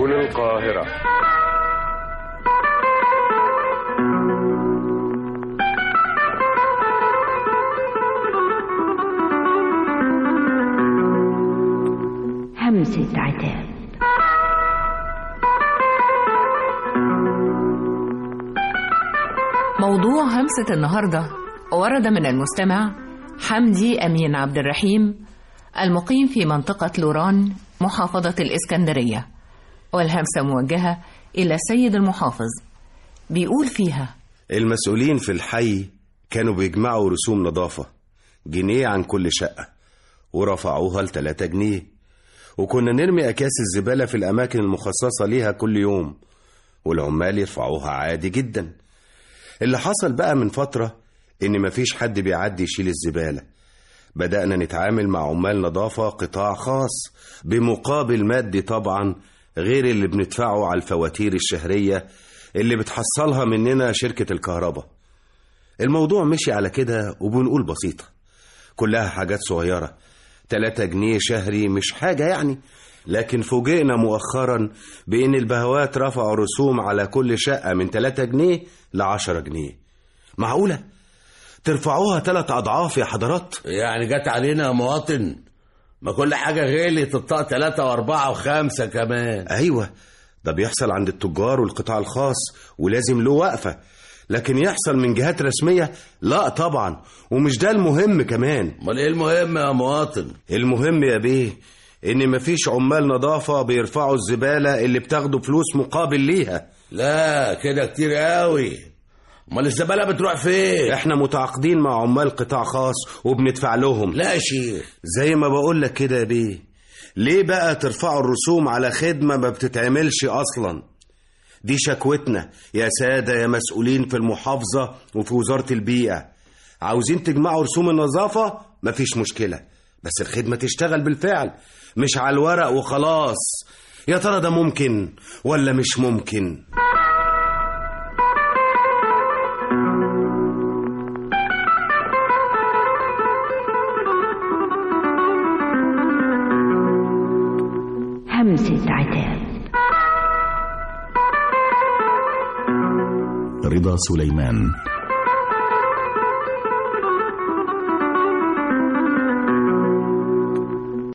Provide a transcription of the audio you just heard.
القاهرة همسة عتاب موضوع همسة النهاردة ورد من المستمع حمدي أمين عبد الرحيم المقيم في منطقة لوران محافظة الإسكندرية والهمسة موجهة إلى السيد المحافظ بيقول فيها المسؤولين في الحي كانوا بيجمعوا رسوم نظافة جنيه عن كل شقة ورفعوها لتلاتة جنيه وكنا نرمي أكياس الزبالة في الأماكن المخصصة ليها كل يوم والعمال يرفعوها عادي جدا اللي حصل بقى من فترة إن مفيش حد بيعدي يشيل الزبالة بدأنا نتعامل مع عمال نظافة قطاع خاص بمقابل مادي طبعا غير اللي بندفعه على الفواتير الشهرية اللي بتحصلها مننا شركة الكهرباء الموضوع مشي على كده وبنقول بسيطة كلها حاجات صغيرة 3 جنيه شهري مش حاجة يعني لكن فوجئنا مؤخرا بإن البهوات رفعوا رسوم على كل شقة من 3 جنيه ل 10 جنيه معقولة؟ ترفعوها ثلاث أضعاف يا حضرات؟ يعني جت علينا يا مواطن ما كل حاجة غليت الطاقة تلاتة وأربعة وخمسة كمان أيوة ده بيحصل عند التجار والقطاع الخاص ولازم له وقفة لكن يحصل من جهات رسمية لا طبعا ومش ده المهم كمان امال ايه المهم يا مواطن المهم يا بيه ان مفيش عمال نظافة بيرفعوا الزبالة اللي بتاخدوا فلوس مقابل ليها لا كده كتير قوي امال الزبالة بتروح فين احنا متعاقدين مع عمال قطاع خاص وبندفع لهم لا يا شيخ زي ما بقول لك كده يا بيه ليه بقى ترفعوا الرسوم على خدمة ما بتتعملش أصلا دي شكوتنا يا سادة يا مسؤولين في المحافظة وفي وزارة البيئة عاوزين تجمعوا رسوم النظافة مفيش مشكلة بس الخدمة تشتغل بالفعل مش على الورق وخلاص يا ترى ده ممكن ولا مش ممكن همسة عتاب رضا سليمان